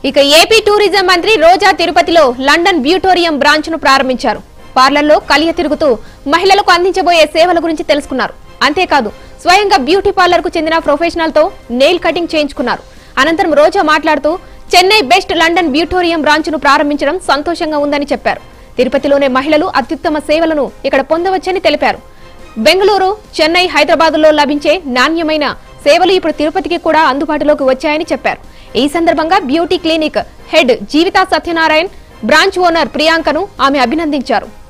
ఇక AP tourism మంత్రి రోజా తిరుపతిలో లండన్ బ్యూటోరియం బ్రాంచ్ ను ప్రారంభించారు పార్లర్లో కలియ తిరుగుతూ మహిళలకు అందించబోయే సేవల గురించి తెలుసుకున్నారు అంతేకాదు స్వయంగా బ్యూటీ పార్లర్ కు చెందిన ప్రొఫెషనల్ తో నెయిల్ కటింగ్ చేయించుకున్నారు అనంతరం రోజా మాట్లాడుతూ Chennai best London Beautorium branch ను ప్రారంభించడం సంతోషంగా ఉందని చెప్పారు తిరుపతిలోనే మహిళలు అత్యుత్తమ సేవలను ఇక్కడ పొందవచ్చని తెలిపారు బెంగళూరు చెన్నై హైదరాబాద్లో లభించే నాణ్యమైన సేవలు ఇప్పుడు తిరుపతికి కూడా అందుబాటులోకి వచ్చాయని చెప్పారు ఈ సందర్భంగా beauty clinic head Jeevitha Satyanarayan branch owner ప్రియాంకను ఆమె అభినందించారు